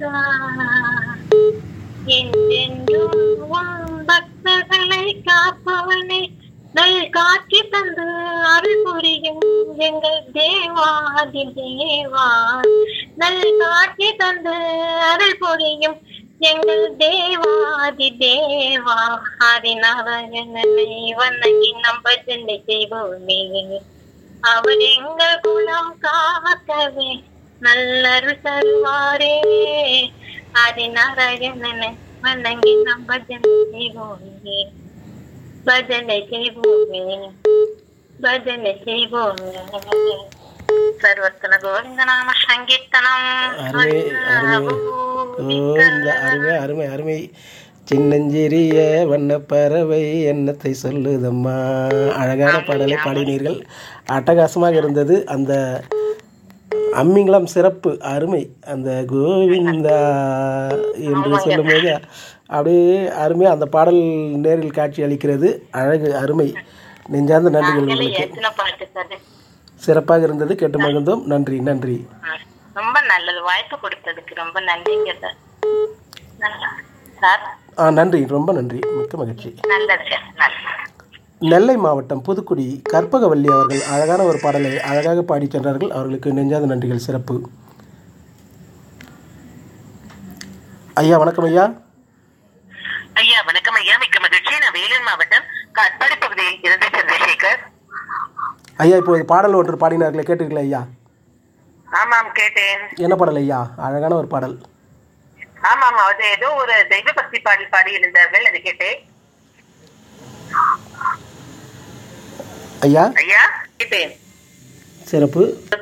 வந்தார் என்றென்றும் உன் பக்தர்களை காப்பவனே நல் காட்சி தந்து அருள் புரியும் எங்கள் தேவாதி தேவா நல் காட்சி தந்து அருள் புரியும் எங்கள் தேவாதி தேவா ஹரிநாராயணனை வணங்கி நம்ம சென்னை செய்வோமே அவர் எங்கள் குலம் காக்கவே நல்லருள் தருவாரே ஹரிநாராயணனை வணங்கி நம்ம பஜனை செய்வோமே பஜனை செய்வோமே பஜனை செய்வோமே சர்வத்தன கோவிந்த நாம சங்கீர்த்தனம் அருமை அருமை கோவிந்த அருமை அருமை அருமை சின்னஞ்சிறிய வண்ணப்பறவை எண்ணத்தை சொல்லுதம்மா அழகான பாடலை பாடினீர்கள் அட்டகாசமாக இருந்தது அந்த அம்மிங்களம் சிறப்பு அருமை அந்த கோவிந்தா என்று சொல்லும்போது அப்படியே அருமையாக அந்த பாடல் நேரில் காட்சி அளிக்கிறது அழகு அருமை நெஞ்சார்ந்த நன்றிகள் உங்களுக்கு எத்தனை பாட்டு சார் சிறப்பாக இருந்தது கேட்டு மகிழ்ந்தோம் நன்றி நன்றி ரொம்ப நல்லது வாய்ப்பு கொடுத்ததுக்கு ரொம்ப நன்றிங்க சார் நல்லா. சார் ஆ நன்றி ரொம்ப நன்றி மிக்க மகிழ்ச்சி நல்லது சார் நல்லது நெல்லை மாவட்டம் புதுக்குடி கற்பகவல்லி அவர்கள் அழகான ஒரு பாடலை அழகாக பாடிச் சென்றார்கள் அவர்களுக்கு நெஞ்சாத நன்றிகள் சிறப்பு ஐயா வணக்கம் ஐயா ஐயா வணக்கம் ஐயா மிக்க மகிழ்ச்சி நான் வேலூர் மாவட்டம் காட்பாடி பகுதியில் இருந்து சந்திரசேகர் ஐயா இப்போது பாடல் ஒன்று பாடினார்களே கேட்டீர்களா ஐயா ஆமாம் கேட்டேன் என்ன பாடல் ஐயா அழகான ஒரு பாடல் ஆமாம் அது ஏதோ ஒரு தெய்வ பக்தி பாடல் பாடி இருந்தார்கள் அது கேட்டேன் ஐயா ஐயா கேட்டேன் சிறப்பு